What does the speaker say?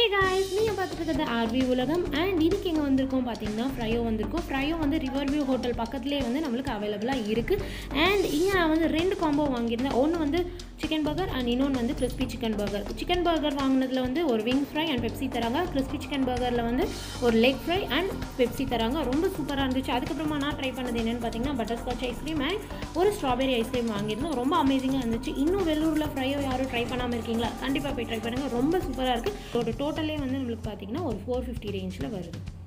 guys நீங்கள் பார்த்துட்டு இருக்கிறது ஆர்வி உலகம் அண்ட் இதுக்கு எங்கே வந்திருக்கோம் பார்த்தீங்கன்னா ஃப்ரையோ வந்திருக்கோம் ஃப்ரையோ வந்து ரிவர் வியூ ஹோட்டல் பக்கத்துலேயே வந்து நம்மளுக்கு அவைலபிளாக இருக்குது அண்ட் இங்கே நான் வந்து ரெண்டு காம்போ வாங்கியிருந்தேன் ஒன்று வந்து சிக்கன் பர்கர் அண்ட் இன்னொன்று வந்து crispy chicken burger chicken burger வாங்கினதில் வந்து ஒரு விங் ஃப்ரை அண்ட் பெப்சி தராங்க கிறிஸ்பி சிக்கன் பர்கரில் வந்து ஒரு லெக் ஃப்ரை அண்ட் பெப்சி தராங்க ரொம்ப சூப்பராக இருந்துச்சு அதுக்கப்புறமா நான் ட்ரை பண்ணது என்னென்னு பார்த்தீங்கன்னா பட்டர் ஸ்காட்ச் ஐஸ்கிரீம் அண்ட் ஒரு ஸ்ட்ராபெரி ஐஸ்கிரீம் வாங்கியிருந்தோம் ரொம்ப அமேசிங்காக இருந்துச்சு இன்னும் வெள்ளூரில் ஃப்ரையோ யாரும் ட்ரை பண்ணாமல் இருக்கீங்களா கண்டிப்பாக போய் ட்ரை பண்ணுங்கள் ரொம்ப சூப்பராக இருக்குது ஒரு டோட்டலே வந்து நம்மளுக்கு பார்த்தீங்கன்னா ஒரு ஃபோர் ஃபிஃப்டி ரேஞ்சில் வருது